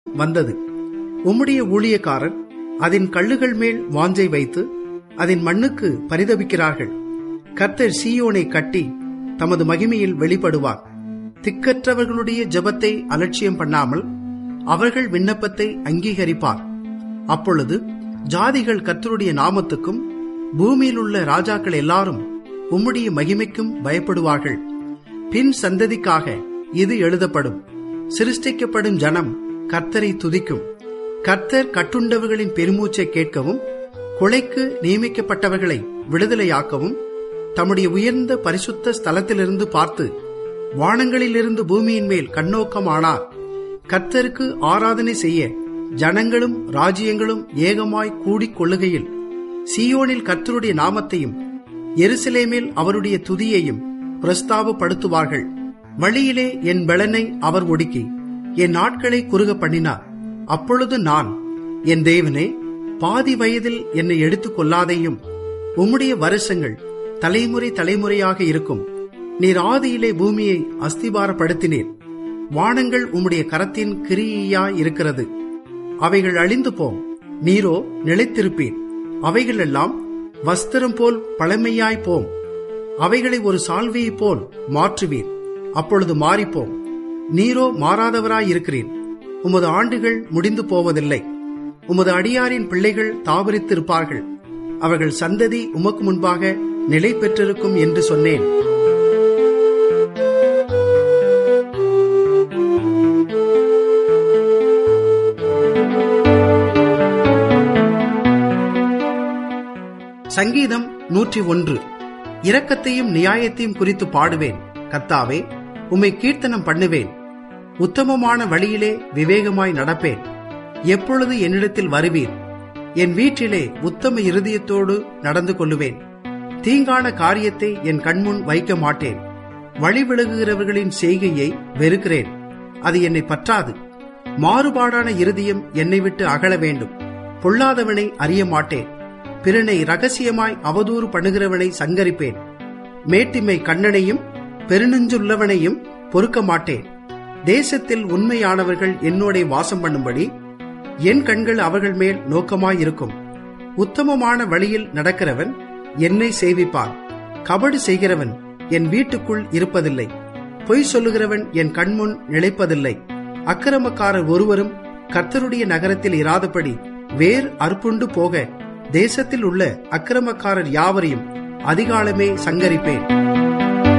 வந்தது உம்முடைய ஊழியக்காரர் அதன் கல்லுகள் மேல் வாஞ்சை வைத்து அதன் மண்ணுக்கு பரிதபிக்கிறார்கள் கர்த்தர் சீயோனை கட்டி தமது மகிமையில் வெளிப்படுவார் திக்கற்றவர்களுடைய ஜெபத்தை அலட்சியம் பண்ணாமல் அவர்கள் விண்ணப்பத்தை அங்கீகரிப்பார் அப்பொழுது ஜாதிகள் கர்த்தருடைய நாமத்துக்கும் பூமியில் உள்ள ராஜாக்கள் எல்லாரும் உம்முடைய மகிமைக்கும் பயப்படுவார்கள் பின் சந்ததிக்காக இது எழுதப்படும் சிருஷ்டிக்கப்படும் ஜனம் கர்த்தரை துதிக்கும் கர்த்தர் கட்டுண்டவர்களின் பெருமூச்சை கேட்கவும் கொலைக்கு நியமிக்கப்பட்டவர்களை விடுதலையாக்கவும் தம்முடைய உயர்ந்த பரிசுத்த ஸ்தலத்திலிருந்து பார்த்து வானங்களிலிருந்து பூமியின் மேல் கண்ணோக்கமானார் கர்த்தருக்கு ஆராதனை செய்ய ஜனங்களும் ராஜ்யங்களும் ஏகமாய் கூடிக் கொள்ளுகையில் சீயோனில் கர்த்தருடைய நாமத்தையும் எருசலேமில் அவருடைய துதியையும் பிரஸ்தாபப்படுத்துவார்கள் வழியிலே என் பலனை அவர் ஒடுக்கி என் நாட்களை குறுக பண்ணினார் அப்பொழுது நான் என் தேவனே பாதி வயதில் என்னை எடுத்துக் கொள்ளாதேயும் உம்முடைய வருஷங்கள் தலைமுறை தலைமுறையாக இருக்கும் நீர் ஆதியிலே பூமியை அஸ்திபாரப்படுத்தினீர் வானங்கள் உம்முடைய கரத்தின் கிரியாய் இருக்கிறது அவைகள் அழிந்து போம் நீரோ நிலைத்திருப்பீர் அவைகளெல்லாம் வஸ்திரம் போல் பழமையாய் போம் அவைகளை ஒரு சால்வையைப் போல் மாற்றுவீர் அப்பொழுது மாறிப்போம் நீரோ மாறாதவராயிருக்கிறீர் உமது ஆண்டுகள் முடிந்து போவதில்லை உமது அடியாரின் பிள்ளைகள் தாவரித்திருப்பார்கள் அவர்கள் சந்ததி உமக்கு முன்பாக நிலை பெற்றிருக்கும் என்று சொன்னேன் சங்கீதம் நூற்றி ஒன்று இரக்கத்தையும் நியாயத்தையும் குறித்து பாடுவேன் கத்தாவே உம்மை கீர்த்தனம் பண்ணுவேன் உத்தமமான வழியிலே விவேகமாய் நடப்பேன் எப்பொழுது என்னிடத்தில் வருவீர் என் வீட்டிலே உத்தம இருதயத்தோடு நடந்து கொள்ளுவேன் தீங்கான காரியத்தை என் கண்முன் வைக்க மாட்டேன் வழி விலகுகிறவர்களின் செய்கையை வெறுக்கிறேன் அது என்னை பற்றாது மாறுபாடான இருதயம் என்னை விட்டு அகல வேண்டும் பொல்லாதவனை அறிய மாட்டேன் பிறனை ரகசியமாய் அவதூறு பண்ணுகிறவனை சங்கரிப்பேன் மேட்டிமை கண்ணனையும் பெருநெஞ்சுள்ளவனையும் பொறுக்க மாட்டேன் தேசத்தில் உண்மையானவர்கள் என்னோட வாசம் பண்ணும்படி என் கண்கள் அவர்கள் மேல் நோக்கமாயிருக்கும் உத்தமமான வழியில் நடக்கிறவன் என்னை சேவிப்பான் கபடு செய்கிறவன் என் வீட்டுக்குள் இருப்பதில்லை பொய் சொல்லுகிறவன் என் கண்முன் நிலைப்பதில்லை அக்கிரமக்காரர் ஒருவரும் கர்த்தருடைய நகரத்தில் இராதபடி வேர் அற்புண்டு போக தேசத்தில் உள்ள அக்கிரமக்காரர் யாவரையும் அதிகாலமே சங்கரிப்பேன்